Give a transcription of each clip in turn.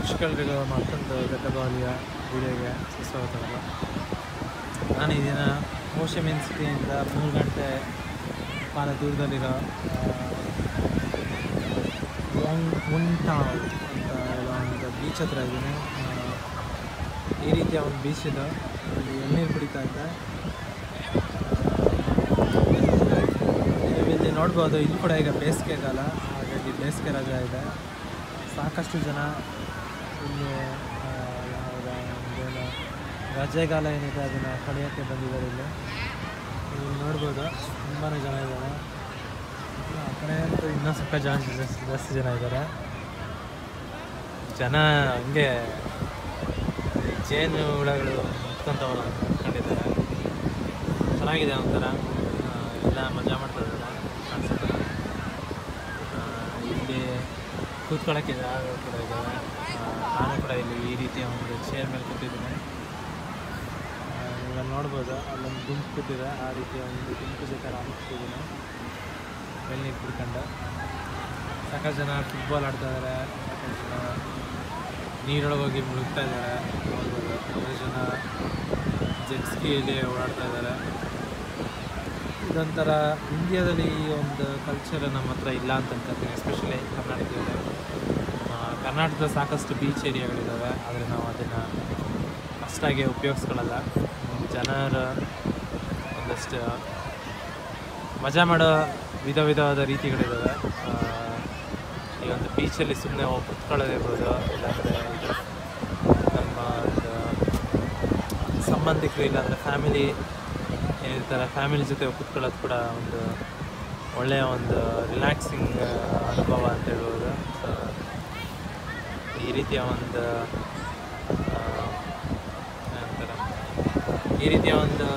ವೀಕ್ಷಕರಿಗೂ ಮತ್ತೊಂದು ಗದ್ದಬಾಲಿಯ ವಿಡಿಯೋಗೆ ಸುಸ್ವಾಗತ ನಾನು ಈ ದಿನ ಓಷಮಿನ್ ಸಿಟಿಯಿಂದ ಮೂರು ಗಂಟೆ ಕಾಲ ದೂರದಲ್ಲಿರೋ ಮುಂಟಾವ್ ಅಂತ ಹೇಳೋ ಒಂದು ಬೀಚ್ ಹತ್ರ ಇದ್ದೀನಿ ಆ, ಈ ರೀತಿಯ ಒಂದು ಬೀಚ್ ಇದೆ ಅಲ್ಲಿ ಎಳ್ನೀರು ಕುಡಿತಾ ಇದ್ದೆ ನೀವು ಇಲ್ಲಿ ನೋಡ್ಬೋದು ಇಲ್ಲಿ ಕೂಡ ಈಗ ಬೇಸಿಗೆಗಾಲ ಹಾಗಾಗಿ ಬೇಸಿಗೆ ರಜೆ ಇದೆ ಸಾಕಷ್ಟು ಜನ ಇಲ್ಲಿ ಆ, ಯಾವುದೋ ಒಂದೇನೋ ರಜೆಗಾಲ ಏನಿದೆ ಅದನ್ನು ಕಳೆಯೋಕ್ಕೆ ಬಂದಿದ್ದಾರೆ ಇಲ್ಲಿ ನೀವು ಇಲ್ಲಿ ನೋಡ್ಬೋದು ತುಂಬಾ ಜನ ಇದ್ದಾರೆ ಆ ಕಡೆ ಅಂತೂ ಇನ್ನೂ ಸ್ವಲ್ಪ ಜನ ಜಾಸ್ತಿ ಜಾಸ್ತಿ ಜನ ಇದ್ದಾರೆ ಜನ ಹಂಗೆ ಜೇನು ಹುಳಗಳು ಮುತ್ಕೊಂತವಲ್ಲ ಕಂಡಿದ್ದಾರೆ ಚೆನ್ನಾಗಿದೆ ಒಂಥರ ಆ, ಎಲ್ಲ ಮಜಾ ಮಾಡ್ತಾ ಇದ್ದಾರೆ ಅನ್ಸುತ್ತೆ ಆ, ಇಲ್ಲಿ ಕೂತ್ಕೊಳ್ಳೋಕ್ಕೆ ಜಾಗ ಕೂಡ ಇದ್ದಾವೆ ಆ, ನಾನು ಕೂಡ ಇಲ್ಲಿ ಈ ರೀತಿಯ ಒಂದು ಚೇರ್ ಮೇಲೆ ಕೂತಿದ್ದೀನಿ ಆ, ನೀವು ಅಲ್ಲಿ ನೋಡ್ಬೋದು ಅಲ್ಲೊಂದು ಗುಂಪು ಕೂತಿದೆ ಆ ರೀತಿಯ ಒಂದು ಗುಂಪು ಜೊತೆ ನಾನು ಕೂತಿದ್ದೀನಿ ಎಳ್ನೀರು ಕುಡ್ಕೊಂಡು ಸಾಕಷ್ಟು ಜನ ಫುಟ್ಬಾಲ್ ಆಡ್ತಾ ಇದ್ದಾರೆ ಸಾಕಷ್ಟು ಜನ ನೀರೊಳಗೆ ಹೋಗಿ ಮುಳುಗ್ತಾ ಇದ್ದಾರೆ ನೋಡ್ಬೋದು ಸಾಕಷ್ಟು ಜನ ಜೆಟ್ ಸ್ಕೀಲಿ ಓಡಾಡ್ತಾ ಇದ್ದಾರೆ ಇದೊಂಥರ ಇಂಡಿಯಾದಲ್ಲಿ ಈ ಒಂದು ಕಲ್ಚರ್ ನಮ್ಮ ಹತ್ರ ಇಲ್ಲ ಅಂತ ಅನ್ಕೋತೀನಿ ಎಸ್ಪೆಷಲಿ ಕರ್ನಾಟಕದಲ್ಲಿ ಆ, ಕರ್ನಾಟಕದ ಸಾಕಷ್ಟು ಬೀಚ್ ಏರಿಯಾಗಳಿದ್ದಾವೆ ಆದರೆ ನಾವು ಅದನ್ನು ಅಷ್ಟಾಗಿ ಉಪಯೋಗಿಸ್ಕೊಳ್ಳಲ್ಲ ಜನರ ಒಂದಷ್ಟು ಮಜಾ ಮಾಡೋ ವಿಧ ವಿಧವಾದ ರೀತಿಗಳಿದ್ದಾವೆ ಆ, ಈ ಒಂದು ಬೀಚಲ್ಲಿ ಸುಮ್ಮನೆ ಹೋಗಿ ಕುತ್ಕೊಳ್ಳೋದಿರ್ಬೋದು ಇಲ್ಲಾಂದರೆ ಇದು ನಮ್ಮ ಒಂದು ಸಂಬಂಧಿಕರು ಇಲ್ಲಾಂದರೆ ಫ್ಯಾಮಿಲಿ ಏನಿರ್ತಾರೆ ಫ್ಯಾಮಿಲಿ ಜೊತೆ ಕುತ್ಕೊಳ್ಳೋದು ಕೂಡ ಒಂದು ಒಳ್ಳೆಯ ಒಂದು ರಿಲ್ಯಾಕ್ಸಿಂಗ್ ಅನುಭವ ಅಂತ ಹೇಳ್ಬೋದು ಸೊ ಈ ರೀತಿಯ ಒಂದು ಆ, ಏನಂತಾರೆ ಈ ರೀತಿಯ ಒಂದು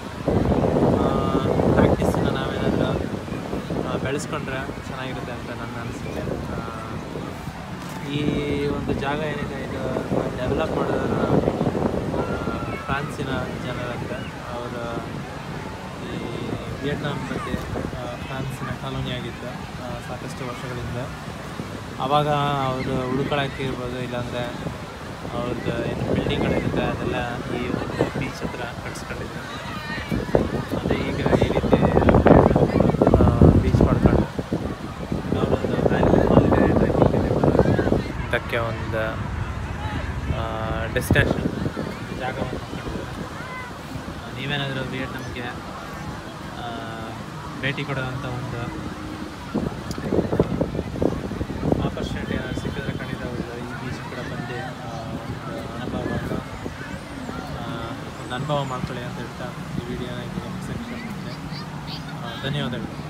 ಪ್ರಾಕ್ಟೀಸನ್ನು ನಾವೇನಾದರೂ ಬೆಳೆಸ್ಕೊಂಡ್ರೆ ಚೆನ್ನಾಗಿರುತ್ತೆ ಅಂತ ನನ್ನ ಅನಿಸಿಕೆ ಆ, ಈ ಒಂದು ಜಾಗ ಏನಿದೆ ಇದು ಡೆವಲಪ್ ಮಾಡೋದನ್ನು ಫ್ರಾನ್ಸಿನ ಜನರಂತೆ ಅವರು ಈ ವಿಯೆಟ್ನಾಂ ಬಗ್ಗೆ ಆ, ಫ್ರಾನ್ಸಿನ ಕಾಲೋನಿ ಆಗಿತ್ತು ಆ, ಸಾಕಷ್ಟು ವರ್ಷಗಳಿಂದ ಆವಾಗ ಅವರು ಉಳ್ಕೊಳಕ್ಕೆ ಇರ್ಬೋದು ಇಲ್ಲಾಂದರೆ ಅವ್ರದ್ದು ಏನು ಬಿಲ್ಡಿಂಗ್ಗಳಿರುತ್ತೆ ಅದೆಲ್ಲ ಈ ಒಂದು ಬೀಚ್ ಹತ್ರ ಕಟ್ಸ್ಕೊಂಡಿದ್ರು ಅದೇ ಈಗ ಈ ರೀತಿ ಬೀಚ್ ಮಾಡ್ಕೊಂಡು ಅವರೊಂದು ವ್ಯಾಲಿ ಹಾಲಿಡೇ ಟ್ರೆಕ್ಕಿಂಗ್ ಇದಕ್ಕೆ ಒಂದು ಡೆಸ್ಟಿನೇಷನ್ ಜಾಗವನ್ನು ಕಂಡಿದ್ದಾರೆ ನೀವೇನಾದರೂ ವಿಯೆಟ್ನಾಮ್ಗೆ ಆ, ಭೇಟಿ ಕೊಡೋದಂಥ ಒಂದು ಆಪರ್ಚುನಿಟಿ ಏನಾದ್ರು ಸಿಕ್ಕಿದ್ರೆ ಖಂಡಿತ ಒಂದು ಈ ಬೀಚ್ ಕೂಡ ಬಂದು ಆ, ಒಂದು ಅನುಭವವನ್ನು ಆ, ಒಂದು ಅನುಭವ ಮಾಡ್ಕೊಳ್ಳಿ ಅಂತ ಹೇಳ್ತಾ ಈ ವಿಡಿಯೋನ ಈಗ ಮುಗಿಸೋಕ್ಕೆ ಇಷ್ಟಪಡ್ತೀನಿ ಆ, ಧನ್ಯವಾದಗಳು